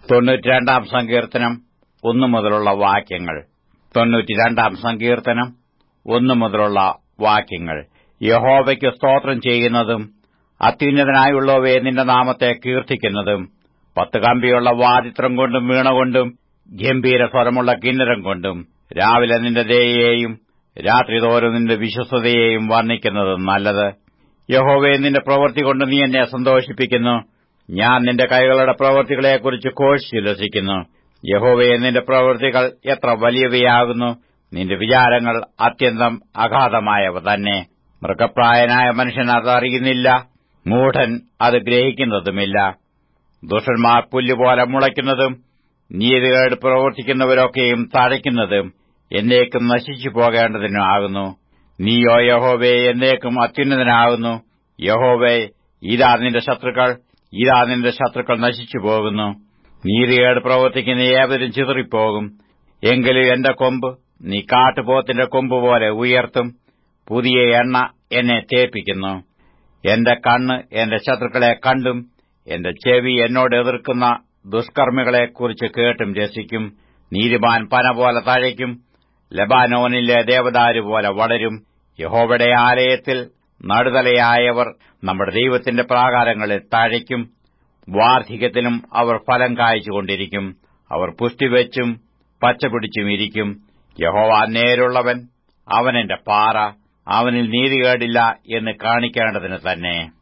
തൊണ്ണൂറ്റിരണ്ടാം സങ്കീർത്തനം ഒന്നു മുതലുള്ള വാക്യങ്ങൾ തൊണ്ണൂറ്റിരണ്ടാം സങ്കീർത്തനം ഒന്നു മുതലുള്ള വാക്യങ്ങൾ യഹോവയ്ക്ക് സ്തോത്രം ചെയ്യുന്നതും അത്യുന്നതനായുള്ളവയെ നിന്റെ നാമത്തെ കീർത്തിക്കുന്നതും പത്ത് കമ്പിയുള്ള വാദിത്രം കൊണ്ടും വീണ കൊണ്ടും ഗംഭീര സ്വരമുള്ള കിന്നരം കൊണ്ടും രാവിലെ നിന്റെ ദയയെയും രാത്രിതോറും നിന്റെ വിശ്വസതയെയും വർണ്ണിക്കുന്നതും നല്ലത് യഹോവയെ നിന്റെ പ്രവൃത്തി കൊണ്ട് നീ എന്നെ സന്തോഷിപ്പിക്കുന്നു ഞാൻ നിന്റെ കൈകളുടെ പ്രവൃത്തികളെക്കുറിച്ച് ഘോഷിച്ചുല്ലസിക്കുന്നു യഹോവയെ നിന്റെ പ്രവൃത്തികൾ എത്ര വലിയവയാകുന്നു നിന്റെ വിചാരങ്ങൾ അത്യന്തം അഗാധമായവ തന്നെ മൃഗപ്രായനായ മനുഷ്യൻ അത് അറിയുന്നില്ല മൂഢൻ അത് ഗ്രഹിക്കുന്നതുമില്ല ദുഷ്ടന്മാർ പുല്ലുപോലെ മുളയ്ക്കുന്നതും നീതികേട് പ്രവർത്തിക്കുന്നവരൊക്കെയും തഴയ്ക്കുന്നതും എന്നേക്കും നശിച്ചു പോകേണ്ടതിനും ആകുന്നു നീയോ യഹോവേ എന്നേക്കും അത്യുന്നതനാകുന്നു യഹോവേ ഇതാ നിന്റെ ശത്രുക്കൾ ഇതാ നിന്റെ ശത്രുക്കൾ നശിച്ചു പോകുന്നു നീതികേട് പ്രവർത്തിക്കുന്ന ഏവരും ചിതറിപ്പോകും എങ്കിലും എന്റെ കൊമ്പ് നീ കാട്ടുപോത്തിന്റെ കൊമ്പ് പോലെ ഉയർത്തും പുതിയ എണ്ണ എന്നെ തേപ്പിക്കുന്നു എന്റെ കണ്ണ് എന്റെ ശത്രുക്കളെ കണ്ടും എന്റെ ചെവി എന്നോട് എതിർക്കുന്ന ദുഷ്കർമ്മികളെക്കുറിച്ച് കേട്ടും രസിക്കും നീതിമാൻ പന പോലെ തഴയ്ക്കും ലബാനോനിലെ ദേവദാരു പോലെ വളരും യഹോവയുടെ ആലയത്തിൽ നടുതലയായവർ നമ്മുടെ ദൈവത്തിന്റെ പ്രാകാരങ്ങളിൽ തഴയ്ക്കും വാർദ്ധക്യത്തിലും അവർ ഫലം കായ്ച്ചുകൊണ്ടിരിക്കും അവർ പുഷ്ടിവെച്ചും പച്ചപിടിച്ചും ഇരിക്കും യഹോവ നേരുള്ളവൻ അവനെന്റെ പാറ അവനിൽ നീതികേടില്ല എന്ന് കാണിക്കേണ്ടതിന് തന്നെ